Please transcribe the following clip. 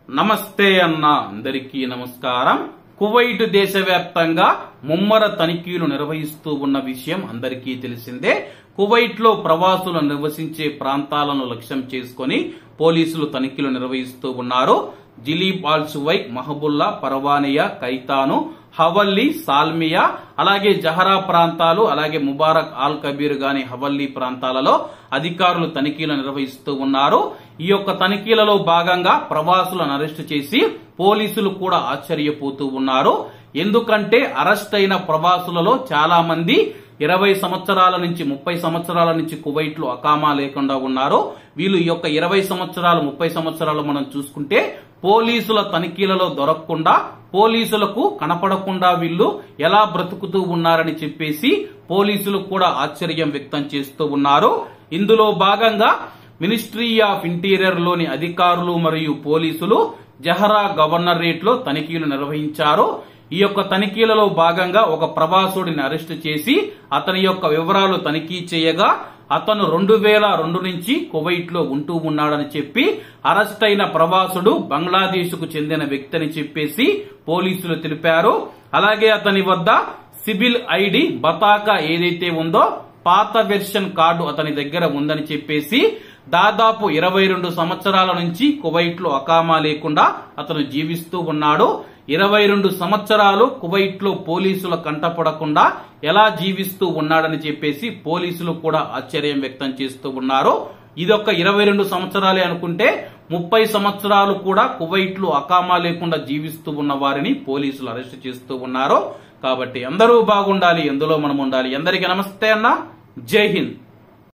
నమస్తే అన్న అందరికీ నమస్కారం కువైట్ దేశవ్యాప్తంగా ముమ్మర తనిఖీలు నిర్వహిస్తూ ఉన్న విషయం అందరికీ తెలిసిందే కువైట్ లో ప్రవాసులు నివసించే ప్రాంతాలను లక్ష్యం చేసుకొని పోలీసులు తనిఖీలు నిర్వహిస్తూ ఉన్నారు Jleeb Al Shuwaikh Mahboula Farwaniya Khaitan Hawally Salmiya అలాగే జహరా ప్రాంతాలు అలాగే ముబారక్ ఆల్ కబీర్ గాని హవల్లీ ప్రాంతాలలో అధికారులు తనిఖీలు నిర్వహిస్తూ ఉన్నారు ఈ యొక్క తనిఖీలలో భాగంగా ప్రవాసులను అరెస్టు చేసి పోలీసులు కూడా ఆశ్చర్యపోతూ ఉన్నారు ఎందుకంటే అరెస్ట్ అయిన ప్రవాసులలో చాలా మంది ఇరవై సంవత్సరాల నుంచి ముప్పై సంవత్సరాల నుంచి కువైట్ లో అకామా లేకుండా ఉన్నారు వీళ్ళు ఈ యొక్క ఇరవై సంవత్సరాలు ముప్పై సంవత్సరాలు మనం చూసుకుంటే పోలీసుల తనిఖీలలో దొరకకుండా పోలీసులకు కనపడకుండా వీళ్ళు ఎలా బ్రతుకుతూ ఉన్నారని చెప్పేసి పోలీసులు కూడా ఆశ్చర్యం వ్యక్తం చేస్తూ ఉన్నారు ఇందులో భాగంగా మినిస్ట్రీ ఆఫ్ ఇంటీరియర్ లోని అధికారులు మరియు పోలీసులు జహరా గవర్నరేట్ లో తనిఖీలు నిర్వహించారు ఈ యొక్క తనిఖీలలో భాగంగా ఒక ప్రవాసుడిని అరెస్టు చేసి అతని యొక్క వివరాలు తనిఖీ చేయగా అతను రెండు వేల రెండు నుంచి కువైట్ లో ఉంటూ ఉన్నాడని చెప్పి అరెస్ట్ అయిన ప్రవాసుడు బంగ్లాదేశ్ కు చెందిన వ్యక్తి అని చెప్పేసి పోలీసులు తెలిపారు అలాగే అతని వద్ద సిబిల్ ఐడి బతాకా ఏదైతే ఉందో పాత వెర్షన్ కార్డు అతని దగ్గర ఉందని చెప్పేసి దాదాపు ఇరవై రెండు సంవత్సరాల నుంచి కువైట్ లో అకామా లేకుండా అతను జీవిస్తూ ఉన్నాడు ఇరవై రెండు సంవత్సరాలు కువైట్ లో పోలీసుల కంటపడకుండా ఎలా జీవిస్తూ ఉన్నాడని చెప్పేసి పోలీసులు కూడా ఆశ్చర్యం వ్యక్తం చేస్తూ ఉన్నారు ఇదొక ఇరవై రెండు సంవత్సరాలే అనుకుంటే ముప్పై సంవత్సరాలు కూడా కువైట్ లో అకామా లేకుండా జీవిస్తూ ఉన్న వారిని పోలీసులు అరెస్ట్ చేస్తూ ఉన్నారు కాబట్టి అందరూ బాగుండాలి ఎందులో మనం ఉండాలి అందరికీ నమస్తే అన్న జై హింద్